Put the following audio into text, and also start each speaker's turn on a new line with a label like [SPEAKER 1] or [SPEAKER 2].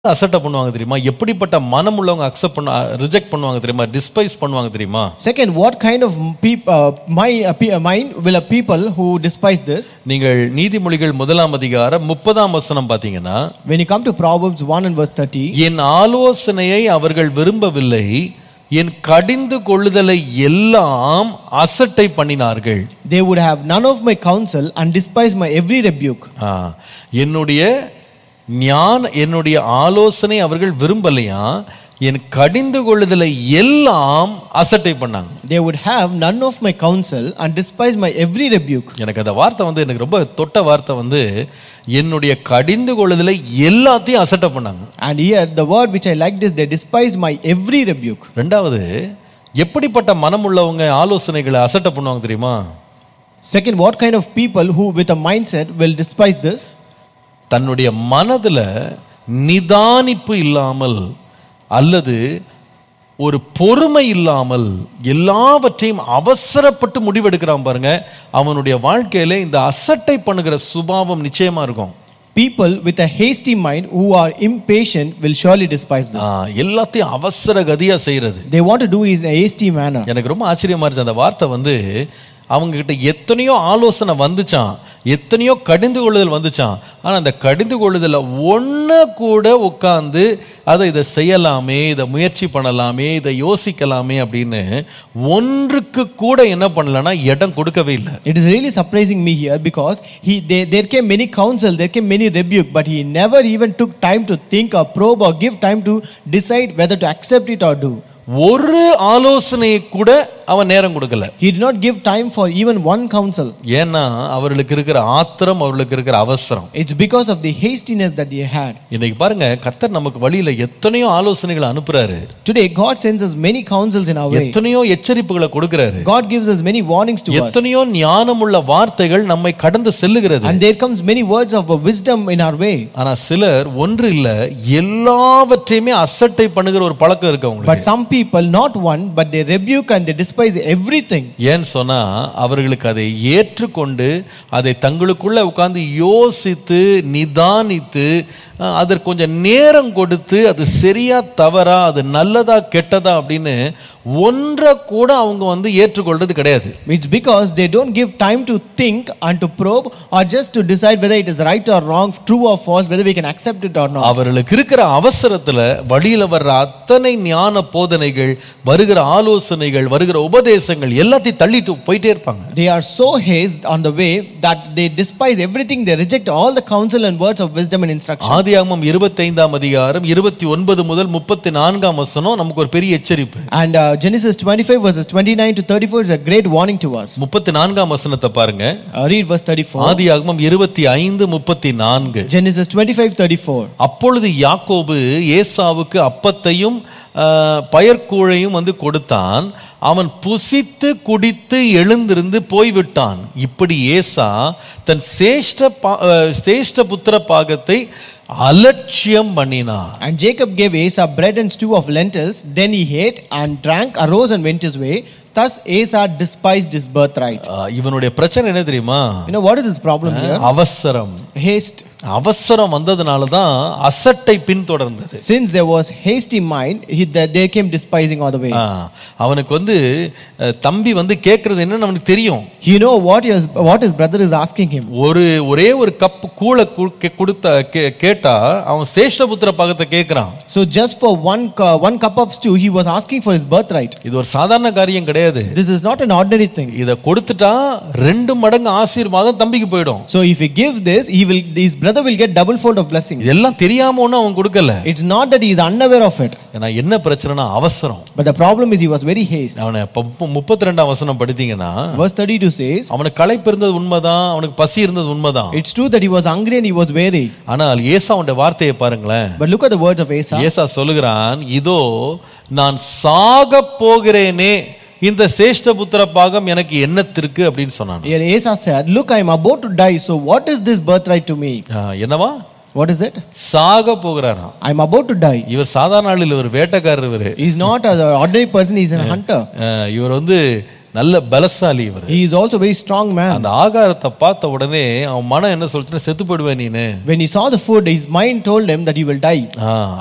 [SPEAKER 1] அசட்டை பண்ணுவாங்க தெரியுமா எப்படிப்பட்ட மனம் உள்ளவங்க அக்செப்ட் பண்ண ரிஜெக்ட் பண்ணுவாங்க தெரியுமா டிஸ்பைஸ் பண்ணுவாங்க தெரியுமா
[SPEAKER 2] Second, what kind of peop, uh, my, uh, pe- uh, mind will a people who despise this?
[SPEAKER 1] நீங்கள் நீதிமொழிகள் முதலாம் அதிகாரம் முப்பதாம் வசனம் பார்த்தீங்கன்னா
[SPEAKER 2] When you come to Proverbs 1 and verse 30,
[SPEAKER 1] என் ஆலோசனையை அவர்கள் விரும்பவில்லை என் கடிந்து கொள்ளுதலை எல்லாம் அசட்டை பண்ணினார்கள்
[SPEAKER 2] they would have none of my counsel and despise my every rebuke.
[SPEAKER 1] ஆ, என்னுடைய ஞான என்னுடைய ஆலோசனை அவர்கள் விரும்பலையா என் கடிந்து கொள்ளுதலை எல்லாம் அசட்டை பண்ணாங்க
[SPEAKER 2] They would have none of my counsel and despise my every rebuke.
[SPEAKER 1] எனக்கு அந்த வார்த்தை வந்து எனக்கு ரொம்ப தொட்ட வார்த்தை வந்து என்னுடைய கடிந்து கொள்ளுதலை எல்லாத்தையும் அசட்டை பண்ணாங்க
[SPEAKER 2] And here, the word which I liked is they despised my every rebuke.
[SPEAKER 1] ரெண்டாவது எப்படிப்பட்ட மனம் உள்ளவங்க ஆலோசனைகளை அசட்டை பண்ணுவாங்க தெரியுமா
[SPEAKER 2] Second, what kind of people who with a mindset will despise this?
[SPEAKER 1] தன்னுடைய மனதுல நிதானிப்பு இல்லாமல் அல்லது ஒரு பொறுமை இல்லாமல் எல்லாவற்றையும் அவசரப்பட்டு முடிவெடுக்கிறான் பாருங்க அவனுடைய வாழ்க்கையில இந்த அசட்டை பண்ணுகிற சுபாவம் நிச்சயமா இருக்கும்
[SPEAKER 2] People with a hasty mind who are impatient will surely despise
[SPEAKER 1] ah,
[SPEAKER 2] this.
[SPEAKER 1] எல்லாத்தையும் அவசர கதியா செய்யறது
[SPEAKER 2] They want to do it in a hasty manner.
[SPEAKER 1] எனக்கு ரொம்ப ஆச்சரியமா இருந்துச்சு அந்த வார்த்தை வந்து அவங்க கிட்ட எத்தனையோ ஆலோசனை வந்துச்சான் எத்தனையோ கடிந்து கொள்ளுதல் வந்துச்சான் ஆனா அந்த கடிந்து கொள்ளுதல ஒண்ணு கூட உட்காந்து அதை இதை செய்யலாமே இதை முயற்சி பண்ணலாமே இதை யோசிக்கலாமே அப்படின்னு ஒன்றுக்கு கூட என்ன பண்ணலன்னா இடம் கொடுக்கவே இல்லை
[SPEAKER 2] It is really surprising me here because he they, there came many counsel, there came many rebuke, but he never even took time to think or probe or give time to decide whether to accept it or do.
[SPEAKER 1] ஒரு ஆலோசனையை கூட அவன் நேரம் கொடுக்கல
[SPEAKER 2] He did not give time for even one counsel.
[SPEAKER 1] ஏன்னா அவர்களுக்கு இருக்கிற ஆத்திரம் அவர்களுக்கு இருக்கிற அவசரம்
[SPEAKER 2] It's because of the hastiness that he had.
[SPEAKER 1] இன்னைக்கு பாருங்க கர்த்தர் நமக்கு வழியில எத்தனையோ ஆலோசனைகளை அனுப்புறாரு
[SPEAKER 2] Today, God sends us many counsels in our way.
[SPEAKER 1] எத்தனையோ எச்சரிப்புகளை கொடுக்கிறாரு
[SPEAKER 2] God gives us many warnings to us.
[SPEAKER 1] எத்தனையோ ஞானமுள்ள வார்த்தைகள் நம்மை கடந்து செல்லுகிறது
[SPEAKER 2] And there comes many words of wisdom in our way.
[SPEAKER 1] ஆனா சிலர் ஒன்று இல்ல எல்லாவற்றையுமே அசட்டை பண்ணுகிற ஒரு பழக்கம் இருக்கு
[SPEAKER 2] But
[SPEAKER 1] அவங்களுக்கு
[SPEAKER 2] some people, not one, but they rebuke and they despise everything.
[SPEAKER 1] ஏன்னு சொன்னா அவர்களுக்கு அதை ஏற்றுக்கொண்டு அதை தங்களுக்குள்ள உட்கார்ந்து யோசித்து நிதானித்து அஹ், அதற்கு கொஞ்சம் நேரம் கொடுத்து அது சரியா தவறா அது நல்லதா கெட்டதா அப்படின்னு ஒன்றை கூட அவங்க வந்து ஏற்றுக்கொள்றது கிடையாது
[SPEAKER 2] It's because they don't give time to think and to probe or just to decide whether it is right or wrong, true or false, whether we can accept it or not.
[SPEAKER 1] அவர்களுக்கு இருக்கிற அவசரத்துல வழியில வர்ற அத்தனை ஞான போதனைகள் வருகிற ஆலோசனைகள் வருகிற உபதேசங்கள் எல்லாத்தையும் தள்ளிட்டு போயிட்டே இருப்பாங்க
[SPEAKER 2] They are so haste on the way that they despise everything, they reject all the counsel and words of wisdom and instruction.
[SPEAKER 1] ஆதியாகமம் இருபத்தைந்தாம் அதிகாரம் இருபத்தி ஒன்பது முதல் முப்பத்தி நான்காம் வசனம் நமக்கு ஒரு பெரிய எச்சரிப்பு
[SPEAKER 2] And uh, Genesis 25, verses 29 to 34 is a great warning to us.
[SPEAKER 1] முப்பத்தி நான்காம் வசனத்தை பாருங்க
[SPEAKER 2] Uh, read verse 34.
[SPEAKER 1] ஆதியாகமம் இருபத்தி ஐந்து முப்பத்தி நான்கு
[SPEAKER 2] Genesis 25, 34.
[SPEAKER 1] அப்பொழுது யாக்கோபு ஏசாவுக்கு அப்பத்தையும் ஆஹ், பயர்க்கூழையும் வந்து கொடுத்தான் அவன் புசித்து குடித்து எழுந்திருந்து போய்விட்டான் இப்படி ஏசா தன் சேஷ்ட பா- ஆஹ், சேஷ்ட புத்திர பாகத்தை அலட்சியம் பண்ணினான்
[SPEAKER 2] And Jacob gave Esau bread and stew of lentils. Then he ate and drank, arose and went his way. Thus Esau despised his birthright.
[SPEAKER 1] ஆஹ், இவனுடைய பிரச்சனை என்ன தெரியுமா
[SPEAKER 2] You know what is his problem here?
[SPEAKER 1] அவசரம்
[SPEAKER 2] Haste.
[SPEAKER 1] அவசரம் வந்ததுனால தான் அசட்டை பின்தொடர்ந்தது
[SPEAKER 2] Since there was haste in mind, he, there there came despising all the way.
[SPEAKER 1] ஆ, அவனுக்கு வந்து அஹ், தம்பி வந்து கேட்கறது என்னன்னு அவனுக்கு தெரியும்
[SPEAKER 2] You know what his, what his brother is asking him.
[SPEAKER 1] ஒரு ஒரே ஒரு கப் கூளை கு- கே- கொடுத்த கே- கேட்டா அவன் சேஷ்டபுத்திர பாகத்தை கேட்கிறான்
[SPEAKER 2] So just for one, cu- one cup of stew, he was asking for his birthright.
[SPEAKER 1] இது ஒரு சாதாரண காரியம் கிடையாது
[SPEAKER 2] This is not an ordinary thing.
[SPEAKER 1] இதை கொடுத்துட்டா ரெண்டு மடங்கு ஆசீர்வாதம் தம்பிக்கு போயிடும்
[SPEAKER 2] So if he gives this, he will, his brother will get double fold of blessing.
[SPEAKER 1] இதெல்லாம் தெரியாம ஒன்றும் அவன் கொடுக்கல
[SPEAKER 2] It's not that he is unaware of it,
[SPEAKER 1] ஏன்னா என்ன பிரச்சனைனா அவசரம்
[SPEAKER 2] but the problem is he was very haste.
[SPEAKER 1] அவனை முப்பத்தி ரெண்டாம் வசனம் படித்தீங்கன்னா
[SPEAKER 2] Verse 32 says,
[SPEAKER 1] அவனுக்கு களைப்பு இருந்தது உண்மைதான் அவனுக்கு பசி இருந்தது உண்மைதான்
[SPEAKER 2] It's true that he was hungry and he was weary.
[SPEAKER 1] ஆனால் ஏசாவுடைய வார்த்தையை பாருங்களேன்
[SPEAKER 2] But look at the words of Asa.
[SPEAKER 1] ஏசா சொல்லுகிறான் இதோ நான் சாக போகிறேனே இந்த சேஷ்டபுத்திர பாகம் எனக்கு என்னத்திற்கு அப்படின்னு சொன்னான்
[SPEAKER 2] Here Asa said, Look, I am about to die, so what is this birthright to me?
[SPEAKER 1] ஆ, என்னவா
[SPEAKER 2] What is it?
[SPEAKER 1] சாக போகிறாராம்
[SPEAKER 2] I am about to die.
[SPEAKER 1] இவர் சாதாரண ஆள் இல்ல, இவர் வேட்டைக்காரர் இவர்
[SPEAKER 2] He is not an ordinary person, he is a hunter.
[SPEAKER 1] இவர் வந்து நல்ல பலசாலி இவர்
[SPEAKER 2] He is also a very strong man.
[SPEAKER 1] அந்த ஆகாரத்தை பார்த்த உடனே அவன் மனம் என்ன சொல்லிச்சுன்னா செத்து போடுவேன் நீனு
[SPEAKER 2] When he saw the food, his mind told him that he will die.
[SPEAKER 1] Ah,